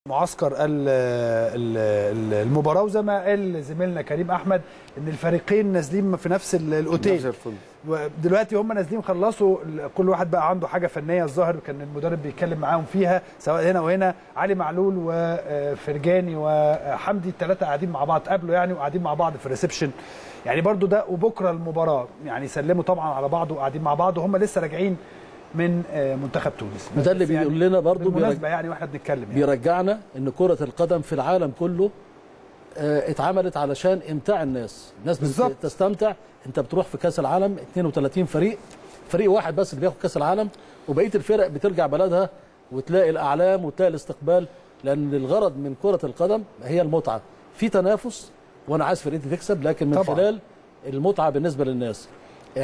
معسكر ال- ال- ال- المباراه وزي ما قال زميلنا كريم احمد ان الفريقين نازلين في نفس ال- الاوتيل ودلوقتي هم نازلين خلصوا ال- كل واحد بقى عنده حاجه فنيه الظاهر كان المدرب بيتكلم معاهم فيها سواء هنا وهنا علي معلول وفرجاني وحمدي الثلاثه قاعدين مع بعض قابلوا يعني وقاعدين مع بعض في الريسبشن يعني برضو ده وبكره المباراه يعني سلموا طبعا على بعض وقاعدين مع بعض وهم لسه راجعين من آه، منتخب تونس وده اللي بس يعني بيقول لنا برضو بالمناسبه بيرج- يعني واحنا بنتكلم يعني. بيرجعنا ان كره القدم في العالم كله آه، اتعملت علشان امتاع الناس الناس بالظبط. بت- تستمتع انت بتروح في كاس العالم 32 فريق فريق واحد بس اللي بياخد كاس العالم وبقيه الفرق بترجع بلدها وتلاقي الاعلام وتلاقي الاستقبال لان الغرض من كره القدم هي المتعه في تنافس وانا عايز فرقتي تكسب لكن من طبعاً. خلال المتعه بالنسبه للناس